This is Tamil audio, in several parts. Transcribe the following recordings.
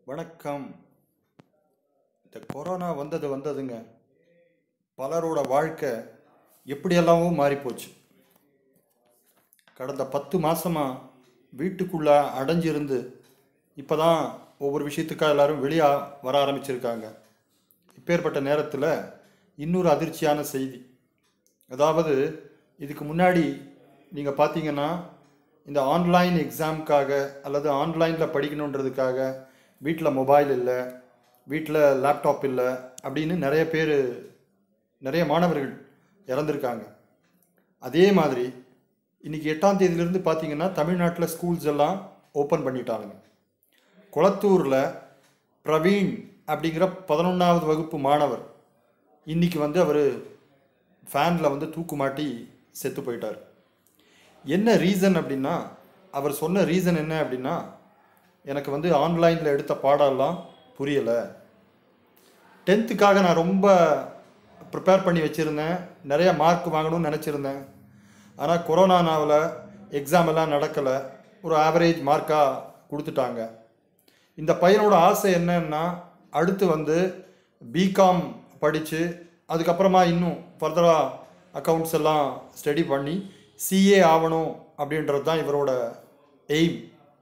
வணக்கம் இந்த கொரோனா வந்தது வந்ததுங்க பலரோட வாழ்க்கை எப்படியெல்லாமோ மாறிப்போச்சு கடந்த பத்து மாசமாக வீட்டுக்குள்ளே அடைஞ்சிருந்து இப்போ தான் ஒவ்வொரு விஷயத்துக்காக எல்லாரும் வெளியே வர ஆரம்பிச்சிருக்காங்க இப்பேற்பட்ட நேரத்தில் இன்னொரு அதிர்ச்சியான செய்தி அதாவது இதுக்கு முன்னாடி நீங்கள் பார்த்தீங்கன்னா இந்த ஆன்லைன் எக்ஸாமுக்காக அல்லது ஆன்லைனில் படிக்கணுன்றதுக்காக வீட்டில் மொபைல் இல்லை வீட்டில் லேப்டாப் இல்லை அப்படின்னு நிறைய பேர் நிறைய மாணவர்கள் இறந்துருக்காங்க அதே மாதிரி இன்னைக்கு எட்டாம் தேதியிலேருந்து பார்த்தீங்கன்னா தமிழ்நாட்டில் ஸ்கூல்ஸ் எல்லாம் ஓப்பன் பண்ணிட்டாங்க குளத்தூரில் பிரவீன் அப்படிங்கிற பதினொன்றாவது வகுப்பு மாணவர் இன்னைக்கு வந்து அவர் ஃபேனில் வந்து தூக்கு மாட்டி செத்து போயிட்டார் என்ன ரீசன் அப்படின்னா அவர் சொன்ன ரீசன் என்ன அப்படின்னா எனக்கு வந்து ஆன்லைனில் எடுத்த பாடம்லாம் புரியலை டென்த்துக்காக நான் ரொம்ப ப்ரிப்பேர் பண்ணி வச்சுருந்தேன் நிறைய மார்க் வாங்கணும்னு நினச்சிருந்தேன் ஆனால் கொரோனானாவில் எக்ஸாம் எல்லாம் நடக்கலை ஒரு ஆவரேஜ் மார்க்காக கொடுத்துட்டாங்க இந்த பையனோட ஆசை என்னன்னா அடுத்து வந்து பிகாம் படித்து அதுக்கப்புறமா இன்னும் ஃபர்தராக அக்கௌண்ட்ஸ் எல்லாம் ஸ்டடி பண்ணி சிஏ ஆகணும் அப்படின்றது தான் இவரோட எய்ம்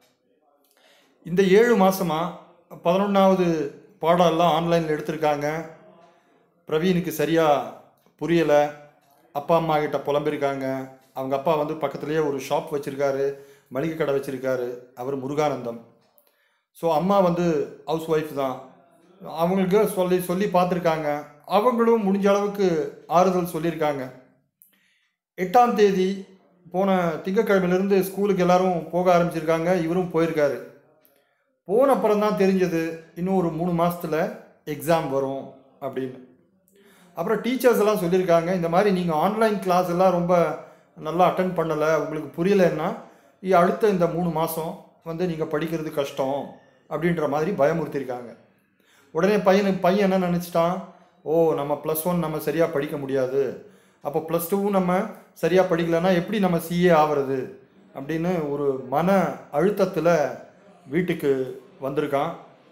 இந்த ஏழு மாதமாக பதினொன்றாவது பாடம் எல்லாம் ஆன்லைனில் எடுத்திருக்காங்க பிரவீனுக்கு சரியாக புரியலை அப்பா அம்மா கிட்ட புலம்பிருக்காங்க அவங்க அப்பா வந்து பக்கத்துலேயே ஒரு ஷாப் வச்சுருக்காரு மளிகை கடை வச்சுருக்காரு அவர் முருகானந்தம் ஸோ அம்மா வந்து ஹவுஸ் ஒய்ஃப் தான் அவங்களுக்கு சொல்லி சொல்லி பார்த்துருக்காங்க அவங்களும் முடிஞ்ச அளவுக்கு ஆறுதல் சொல்லியிருக்காங்க எட்டாம் தேதி போன திங்கக்கிழமையிலேருந்து ஸ்கூலுக்கு எல்லாரும் போக ஆரம்பிச்சிருக்காங்க இவரும் போயிருக்காரு போன அப்புறம் தான் தெரிஞ்சது இன்னும் ஒரு மூணு மாதத்தில் எக்ஸாம் வரும் அப்படின்னு அப்புறம் டீச்சர்ஸ் எல்லாம் சொல்லியிருக்காங்க இந்த மாதிரி நீங்கள் ஆன்லைன் கிளாஸ் எல்லாம் ரொம்ப நல்லா அட்டன் பண்ணலை உங்களுக்கு புரியலைன்னா இ- அடுத்த இந்த மூணு மாதம் வந்து நீங்கள் படிக்கிறது கஷ்டம் அப்படின்ற மாதிரி பயமுறுத்தியிருக்காங்க உடனே பையனுக்கு பையன் என்ன நினச்சிட்டான் ஓ நம்ம ப்ளஸ் ஒன் நம்ம சரியாக படிக்க முடியாது அப்போ ப்ளஸ் டூவும் நம்ம சரியாக படிக்கலைன்னா எப்படி நம்ம சிஏ ஆகிறது அப்படின்னு ஒரு மன அழுத்தத்தில் வீட்டுக்கு வந்திருக்கான்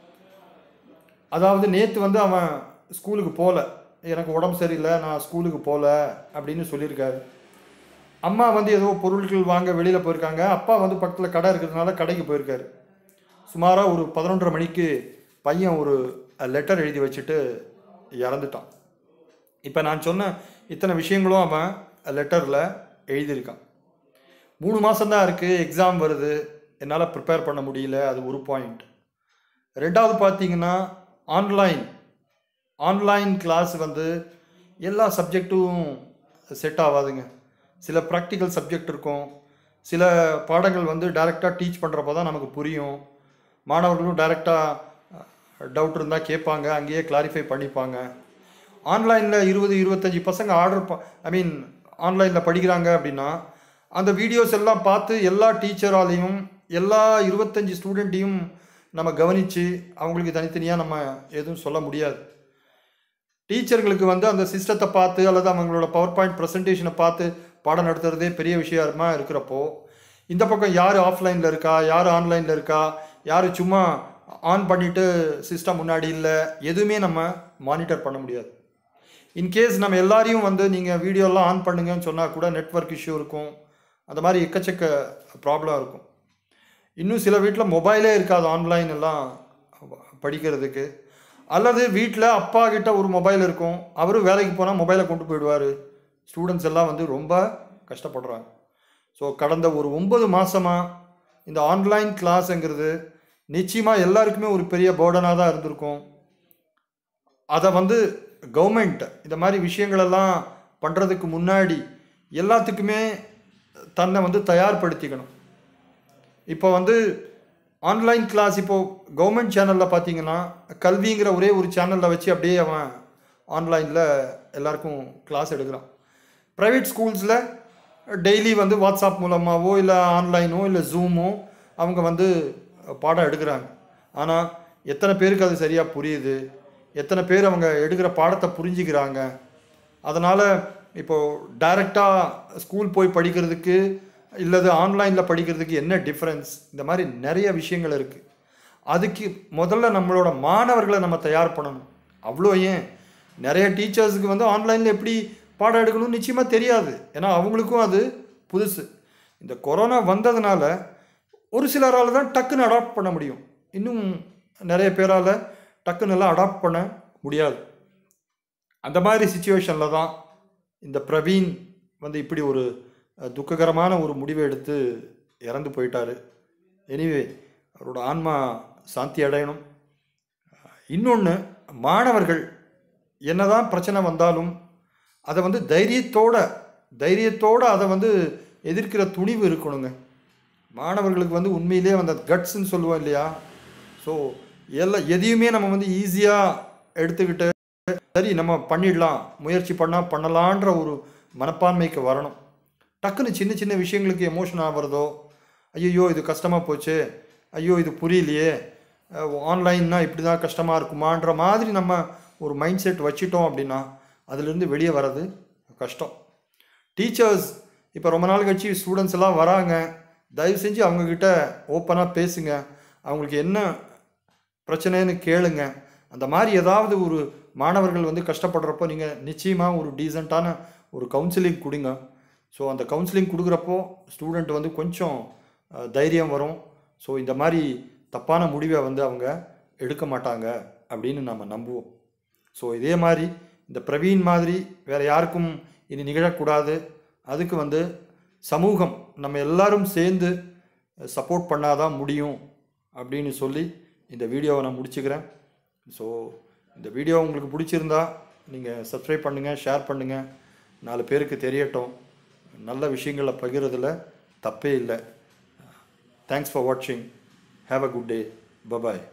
அதாவது நேற்று வந்து அவன் ஸ்கூலுக்கு போகல எனக்கு உடம்பு சரியில்லை நான் ஸ்கூலுக்கு போகல அப்படின்னு சொல்லியிருக்காரு அம்மா வந்து ஏதோ பொருட்கள் வாங்க வெளியில் போயிருக்காங்க அப்பா வந்து பக்கத்தில் கடை இருக்கிறதுனால கடைக்கு போயிருக்காரு சுமாராக ஒரு பதினொன்றரை மணிக்கு பையன் ஒரு லெட்டர் எழுதி வச்சுட்டு இறந்துட்டான் இப்போ நான் சொன்ன இத்தனை விஷயங்களும் அவன் லெட்டரில் எழுதியிருக்கான் மூணு மாதம்தான் இருக்குது எக்ஸாம் வருது என்னால் ப்ரிப்பேர் பண்ண முடியல அது ஒரு பாயிண்ட் ரெண்டாவது பார்த்தீங்கன்னா ஆன்லைன் ஆன்லைன் கிளாஸ் வந்து எல்லா சப்ஜெக்ட்டும் செட் ஆகாதுங்க சில ப்ராக்டிக்கல் சப்ஜெக்ட் இருக்கும் சில பாடங்கள் வந்து டைரெக்டாக டீச் பண்ணுறப்போ தான் நமக்கு புரியும் மாணவர்களும் டைரெக்டாக டவுட் இருந்தால் கேட்பாங்க அங்கேயே கிளாரிஃபை பண்ணிப்பாங்க ஆன்லைனில் இருபது இருபத்தஞ்சி பசங்க ஆர்டர் ஐ மீன் ஆன்லைனில் படிக்கிறாங்க அப்படின்னா அந்த வீடியோஸ் எல்லாம் பார்த்து எல்லா டீச்சராலையும் எல்லா இருபத்தஞ்சி ஸ்டூடெண்ட்டையும் நம்ம கவனித்து அவங்களுக்கு தனித்தனியாக நம்ம எதுவும் சொல்ல முடியாது டீச்சர்களுக்கு வந்து அந்த சிஸ்டத்தை பார்த்து அல்லது அவங்களோட பவர் பாயிண்ட் ப்ரெசன்டேஷனை பார்த்து பாடம் நடத்துறதே பெரிய விஷயமா இருக்கிறப்போ இந்த பக்கம் யார் ஆஃப்லைனில் இருக்கா யார் ஆன்லைனில் இருக்கா யார் சும்மா ஆன் பண்ணிவிட்டு சிஸ்டம் முன்னாடி இல்லை எதுவுமே நம்ம மானிட்டர் பண்ண முடியாது இன்கேஸ் நம்ம எல்லாரையும் வந்து நீங்கள் வீடியோலாம் ஆன் பண்ணுங்கன்னு சொன்னால் கூட நெட்வொர்க் இஷ்யூ இருக்கும் அந்த மாதிரி எக்கச்சக்க ப்ராப்ளம் இருக்கும் இன்னும் சில வீட்டில் மொபைலே இருக்காது ஆன்லைன் எல்லாம் படிக்கிறதுக்கு அல்லது வீட்டில் அப்பா கிட்ட ஒரு மொபைல் இருக்கும் அவரும் வேலைக்கு போனால் மொபைலை கொண்டு போயிடுவார் ஸ்டூடெண்ட்ஸ் எல்லாம் வந்து ரொம்ப கஷ்டப்படுறாங்க ஸோ கடந்த ஒரு ஒன்பது மாதமாக இந்த ஆன்லைன் கிளாஸுங்கிறது நிச்சயமாக எல்லாருக்குமே ஒரு பெரிய பேர்டனாக தான் இருந்திருக்கும் அதை வந்து கவர்மெண்ட் இந்த மாதிரி விஷயங்களெல்லாம் பண்ணுறதுக்கு முன்னாடி எல்லாத்துக்குமே தன்னை வந்து தயார்படுத்திக்கணும் இப்போ வந்து ஆன்லைன் கிளாஸ் இப்போது கவர்மெண்ட் சேனலில் பார்த்தீங்கன்னா கல்விங்கிற ஒரே ஒரு சேனலில் வச்சு அப்படியே அவன் ஆன்லைனில் எல்லாருக்கும் கிளாஸ் எடுக்கிறான் ப்ரைவேட் ஸ்கூல்ஸில் டெய்லி வந்து வாட்ஸ்அப் மூலமாகவோ இல்லை ஆன்லைனோ இல்லை ஜூமோ அவங்க வந்து பாடம் எடுக்கிறாங்க ஆனால் எத்தனை பேருக்கு அது சரியாக புரியுது எத்தனை பேர் அவங்க எடுக்கிற பாடத்தை புரிஞ்சுக்கிறாங்க அதனால் இப்போது டைரெக்டாக ஸ்கூல் போய் படிக்கிறதுக்கு இல்லது ஆன்லைனில் படிக்கிறதுக்கு என்ன டிஃப்ரென்ஸ் இந்த மாதிரி நிறைய விஷயங்கள் இருக்குது அதுக்கு முதல்ல நம்மளோட மாணவர்களை நம்ம தயார் பண்ணணும் அவ்வளோ ஏன் நிறைய டீச்சர்ஸுக்கு வந்து ஆன்லைனில் எப்படி பாடம் எடுக்கணும்னு நிச்சயமாக தெரியாது ஏன்னா அவங்களுக்கும் அது புதுசு இந்த கொரோனா வந்ததுனால ஒரு சிலரால் தான் டக்குன்னு அடாப்ட் பண்ண முடியும் இன்னும் நிறைய பேரால் டக்குன்னு எல்லாம் அடாப்ட் பண்ண முடியாது அந்த மாதிரி சுச்சுவேஷனில் தான் இந்த பிரவீன் வந்து இப்படி ஒரு அஹ், துக்ககரமான ஒரு முடிவை எடுத்து இறந்து போயிட்டாரு எனிவே அவரோட ஆன்மா சாந்தி அடையணும் இன்னொன்று மாணவர்கள் என்னதான் பிரச்சனை வந்தாலும் அதை வந்து தைரியத்தோட தைரியத்தோட அதை வந்து எதிர்க்கிற துணிவு இருக்கணுங்க மாணவர்களுக்கு வந்து உண்மையிலே அந்த கட்ஸ்ன்னு சொல்லுவோம் இல்லையா ஸோ எல்லாம் எதையுமே நம்ம வந்து ஈஸியாக எடுத்துக்கிட்டு சரி நம்ம பண்ணிடலாம் முயற்சி பண்ணால் பண்ணலான்ற ஒரு மனப்பான்மைக்கு வரணும் டக்குன்னு சின்ன சின்ன விஷயங்களுக்கு எமோஷன் ஆகிறதோ ஐயோ இது கஷ்டமாக போச்சு ஐயோ இது புரியலையே ஆன்லைன்னா இப்படி தான் கஷ்டமாக இருக்குமான்ற மாதிரி நம்ம ஒரு மைண்ட் செட் வச்சிட்டோம் அப்படின்னா அதுலேருந்து வெளியே வர்றது கஷ்டம் டீச்சர்ஸ் இப்போ ரொம்ப நாள் கழிச்சு ஸ்டூடெண்ட்ஸ் எல்லாம் வராங்க தயவு செஞ்சு அவங்கக்கிட்ட ஓப்பனாக பேசுங்க அவங்களுக்கு என்ன பிரச்சனைன்னு கேளுங்க அந்த மாதிரி ஏதாவது ஒரு மாணவர்கள் வந்து கஷ்டப்படுறப்போ நீங்கள் நிச்சயமாக ஒரு டீசெண்டான ஒரு கவுன்சிலிங் கொடுங்க ஸோ அந்த கவுன்சிலிங் கொடுக்குறப்போ ஸ்டூடெண்ட் வந்து கொஞ்சம் அஹ், தைரியம் வரும் ஸோ இந்த மாதிரி தப்பான முடிவை வந்து அவங்க எடுக்க மாட்டாங்க அப்படின்னு நம்ம நம்புவோம் ஸோ இதே மாதிரி இந்த பிரவீன் மாதிரி வேறு யாருக்கும் இனி நிகழக்கூடாது அதுக்கு வந்து சமூகம் நம்ம எல்லாரும் சேர்ந்து சப்போர்ட் பண்ணாதான் முடியும் அப்படின்னு சொல்லி இந்த வீடியோவை நான் முடிச்சுக்கிறேன் ஸோ இந்த வீடியோ உங்களுக்கு பிடிச்சிருந்தா நீங்கள் சப்ஸ்கிரைப் பண்ணுங்கள் ஷேர் பண்ணுங்கள் நாலு பேருக்கு தெரியட்டும் நல்ல விஷயங்களை பகிர்றதுல தப்பே இல்லை தேங்க்ஸ் ஃபார் வாட்சிங் have a good day bye bye